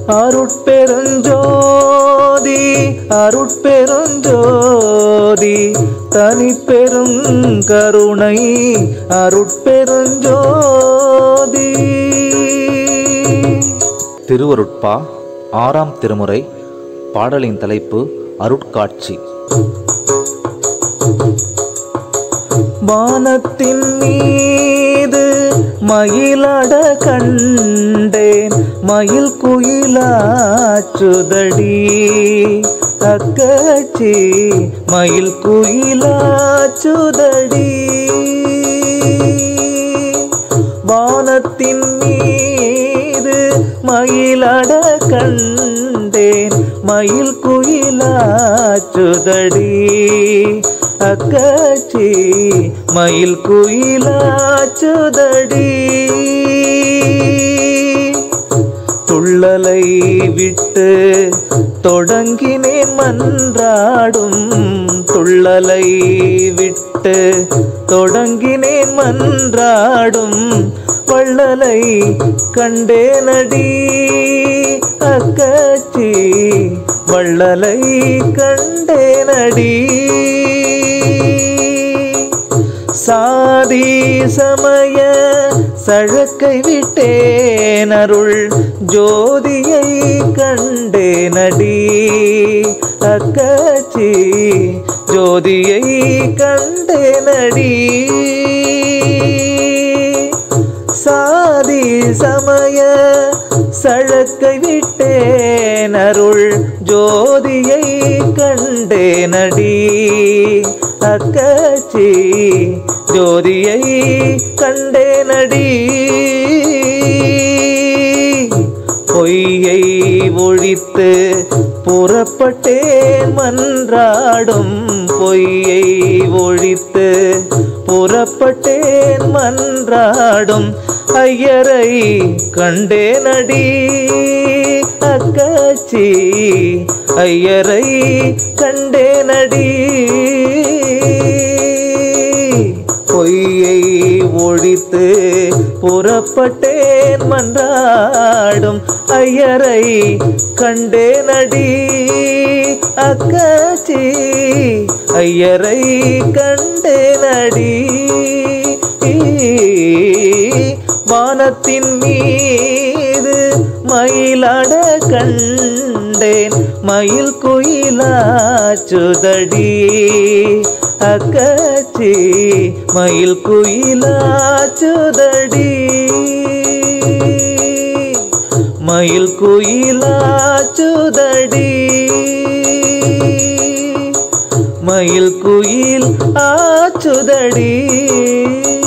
அருட்பெருஞ்சோதி அருட்பெருஞ்சோதி தனிப்பெரும் கருணை அருட்பெருஞ்சோதி திருவருட்பா ஆறாம் திருமுறை பாடலின் தலைப்பு அருட்காட்சி வானத்தின் மீது மயிலட கண்டேன் மயில் குயிலாச்சுதடி அக்கச்சி மயில் குயிலாச்சுதடி வானத்தின் மீது மயிலட கண்டேன் மயில் குயிலாச்சுதடி அக்கச்சி மயில் குயிலாச்சுதடி துள்ளலை விட்டு தொடங்கினேன் மன்றாடும் துள்ளலை விட்டு தொடங்கினேன் மன்றாடும் வள்ளலை கண்டேனடி அக்கச்சி வள்ளலை கண்டேனடி சாதி சமய சழக்கை விட்டேன் அருள் ஜோதியை கண்டேனடி அக்கச்சி ஜோதியை கண்டேனடி சாதி சமய சழக்கை விட்டேன் அருள் ஜோதியை கண்டேனடி அக்கச்சி ஜோதியை கண்டேனடி பொய்யை ஒழித்து புறப்பட்டேன் மன்றாடும் பொய்யை ஒழித்து புறப்பட்டேன் மன்றாடும் ஐயரை கண்டேனடி அக்கச்சி ஐயரை கண்டேனடி பொய்யை ஒழித்து புறப்பட்டேன் மன்றாடும் ஐயரை கண்டேனடி அக்கச்சி ஐயரை கண்டேனடி வானத்தின் மீது மயிலாட கண்டேன் மயில் குயிலாச்சுதடி அக்கச்சி மயில் குயிலாச்சுதடி மயில் குயிலாச்சுதடி மயில் குயில் ஆச்சுதடி